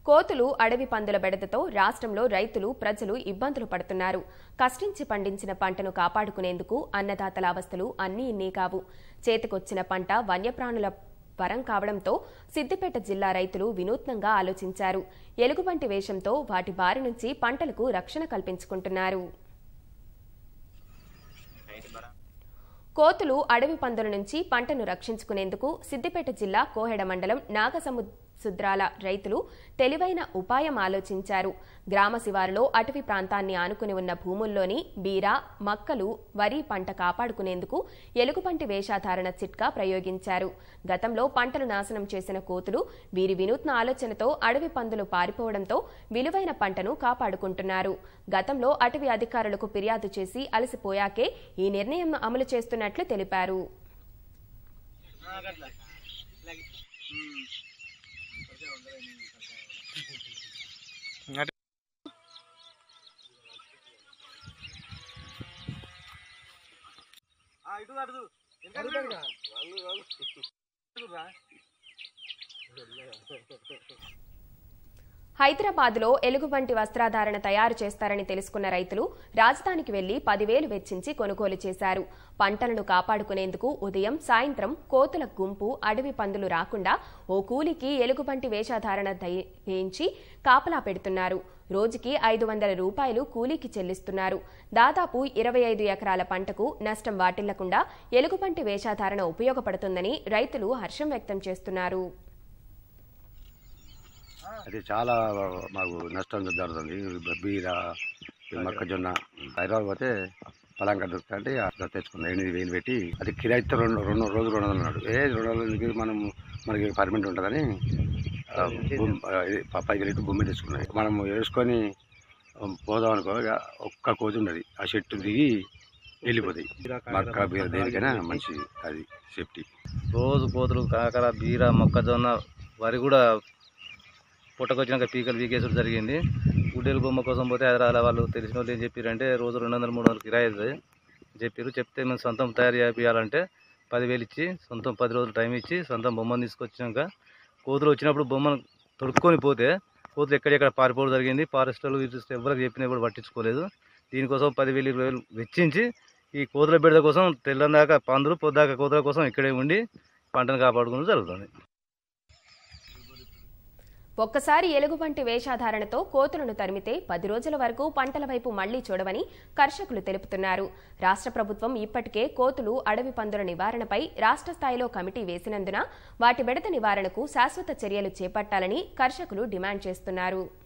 కోతులు అడవి పందుల బెడదతో రాష్ట్రంలో రైతులు ప్రజలు ఇబ్బందులు పడుతున్నారు కష్టించి పండించిన పంటను కాపాడుకునేందుకు అన్నదాతల అవస్థలు అన్నీ ఇన్నీ కావు చేతికొచ్చిన పంట వన్యప్రాణుల వరం కావడంతో సిద్దిపేట జిల్లా రైతులు వినూత్నంగా ఆలోచించారు ఎలుగుబంటి వేషంతో వాటి బారి నుంచి పంటలకు రక్షణ కల్పించుకుంటున్నారు కోతులు అడవి పందుల నుంచి పంటను రక్షించుకునేందుకు సిద్దిపేట జిల్లా కోహెడ మండలం నాగసముద్రాల రైతులు తెలివైన ఉపాయం ఆలోచించారు గ్రామ శివారులో అటవీ ప్రాంతాన్ని ఆనుకుని ఉన్న భూముల్లోని బీర మక్కలు వరి పంట కాపాడుకునేందుకు ఎలుగుబంటి వేషాధారణ చిట్కా ప్రయోగించారు గతంలో పంటలు నాశనం చేసిన కోతులు వీరి వినూత్న ఆలోచనతో అడవి పందులు పారిపోవడంతో విలువైన పంటను కాపాడుకుంటున్నారు గతంలో అటవీ అధికారులకు ఫిర్యాదు చేసి అలసిపోయాకే ఈ నిర్ణయం అమలు చేస్తున్నట్లు తెలిపారు ఇటు అటు హైదరాబాద్లో ఎలుగుబంటి వస్త్రాధారణ తయారు చేస్తారని తెలుసుకున్న రైతులు రాజధానికి వెళ్లి పదివేలు వెచ్చించి కొనుగోలు చేశారు పంటలను కాపాడుకునేందుకు ఉదయం సాయంత్రం కోతుల గుంపు అడవి పందులు రాకుండా ఓ కూలికి ఎలుగుబంటి వేషాధారణ దయ- వేయించి కాపలా పెడుతున్నారు రోజుకి ఐదు వందల రూపాయలు కూలీకి చెల్లిస్తున్నారు దాదాపు ఇరవై ఐదు ఎకరాల పంటకు నష్టం వాటిల్లకుండా ఎలుగుబంటి వేషాధారణ ఉపయోగపడుతుందని రైతులు హర్షం వ్యక్తం చేస్తున్నారు అది చాలా మాకు నష్టం జరుగుతుంది బీర ఈ మొక్కజొన్న హైదరాబాద్ పోతే పలాంక దొరుకుతుంటే అట్లా తెచ్చుకున్నాం ఎనిమిది వేలు పెట్టి అది కిరాయితో రెండు రెండు రోజులు రెండు వందలు అన్నాడు ఏ రెండు వందలకి మనం మనకి పర్మిట్ ఉంటుందని ఆ, భూమి ఆ, ఇది ప- పైకి రేటు భూమి తెచ్చుకున్నాయి మనం వేసుకొని ఆ, పోదాం అనుకో ఇక ఒక్క కోతి ఉన్నది ఆ చెట్టు దిగి వెళ్ళిపోతాయి మక్క బీర దేనికైనా మంచి అది సేఫ్టీ రోజు కోతులు కాకర బీర మొక్కజొన్న వరి కూడా పుట్టకొచ్చినాక పీకలు పీకేసుడు జరిగింది గుడ్డెలు బొమ్మ కోసం పోతే హైదరాబాద్ వాళ్ళు తెలిసిన వాళ్ళు ఏం చెప్పారంటే రోజు రెండు వందలు మూడు వందలు కిరాయి అవుతుంది చెప్పారు చెప్తే మేము సొంతం తయారు చేయాలంటే పదివేలు ఇచ్చి సొంతం పది రోజులు టైం ఇచ్చి సొంతం బొమ్మను తీసుకొచ్చినాక కోతులు వచ్చినప్పుడు బొమ్మను తొడుక్కొని పోతే కోతులు ఎక్కడెక్కడ పారిపోవడం జరిగింది ఫారెస్ట్ వాళ్ళు వీటి ఎవరికి చెప్పినా కూడా పట్టించుకోలేదు దీనికోసం పదివేలు ఇరవై వేలు వెచ్చించి ఈ కోతుల బిడ్డ కోసం తెల్లందాక పందులు పొద్దాక కోతుల కోసం ఇక్కడే ఉండి పంటను కాపాడుకోవడం జరుగుతుంది ఒక్కసారి ఎలుగుబంటి వేషాధారణతో కోతులను తరిమితే పది రోజుల వరకు పంటల వైపు మళ్లీ చూడవని కర్షకులు తెలుపుతున్నారు రాష్ట్ర ప్రభుత్వం ఇప్పటికే కోతులు అడవి పందుల నివారణపై రాష్ట్ర స్థాయిలో కమిటీ వేసినందున వాటి బెడత నివారణకు శాశ్వత చర్యలు చేపట్టాలని కర్షకులు డిమాండ్ చేస్తున్నారు